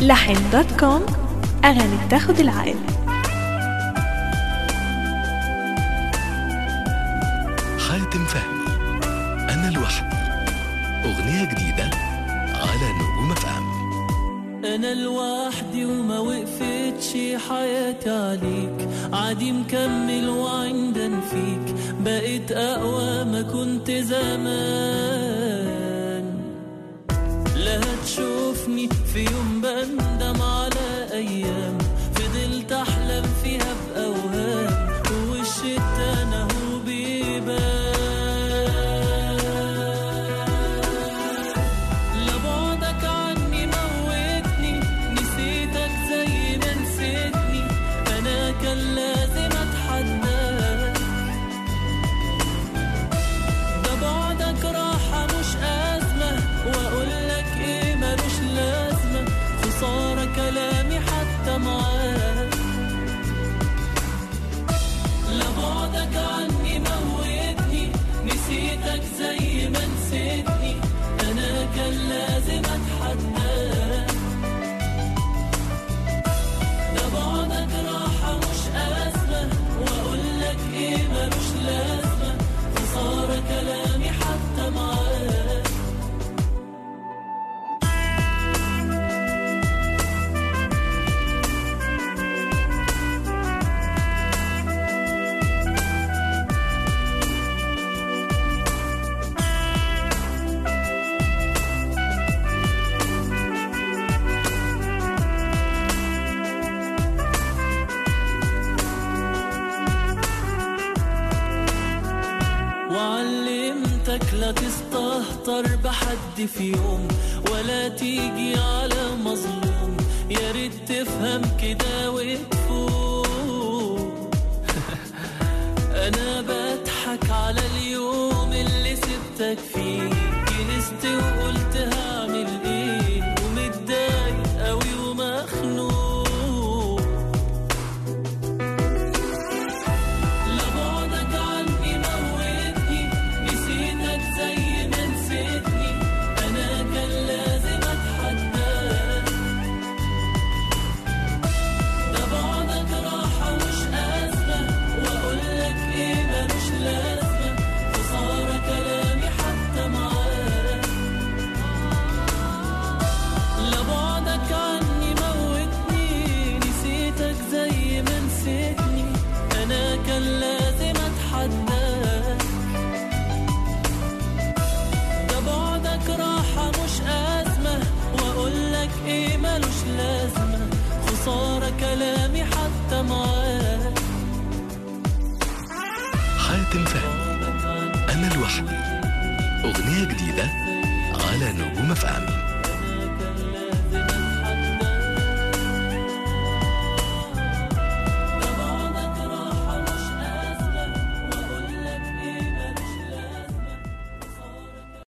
لحن دوت كوم أغاني بتاخد العقل حاتم فهمي أنا لوحدي أغنية جديدة على نجوم اف ام انا لوحدي وما وقفتش حياتي عليك عادي مكمل وعندن فيك بقيت اقوى ما كنت زمان لا هتشوفني في يوم بندم على ايام فضلت احلم فيها باوهام ووش التاني هو بيبان لا بعدك عني موتني نسيتك زي ما نسيتني انا كان لازم اتحداك ده بعدك راحة مش أزمة وأقول لك إيه ملوش لازمة خسارة كلامي حتى معاك لا بعدك عني موتني نسيتك زي ما نسيتني انا كان لازم اتحداك ده بعدك راحة مش أزمة وأقول لك إيه ملوش لازمة خسارة كلامي حتى معاك وعلمتك لا تستهتر بحد في يوم ولا تيجي على مظلوم يا ريت تفهم كده وتفوق انا بضحك على اليوم اللي سبتك فيه جلست وقلت هعمل ايه ومتضايق قوي ومخنوق لا بعدك عني موتني نسيتك زي ما نسيتني انا كان لازم اتحداك ده بعدك راحة مش أزمة وأقول لك إيه ملوش لازمة خسارة كلامي حتى معاك لا بعدك عني موتني نسيتك زي ما نسيتني أنا كان لازم أتحداك ده بعدك راحة مش أزمة وأقول لك إيه ملوش لازمة خسارة كلامي حتى معاك حاتم فهمي أنا لوحدي أغنية جديدة على نجوم اف ام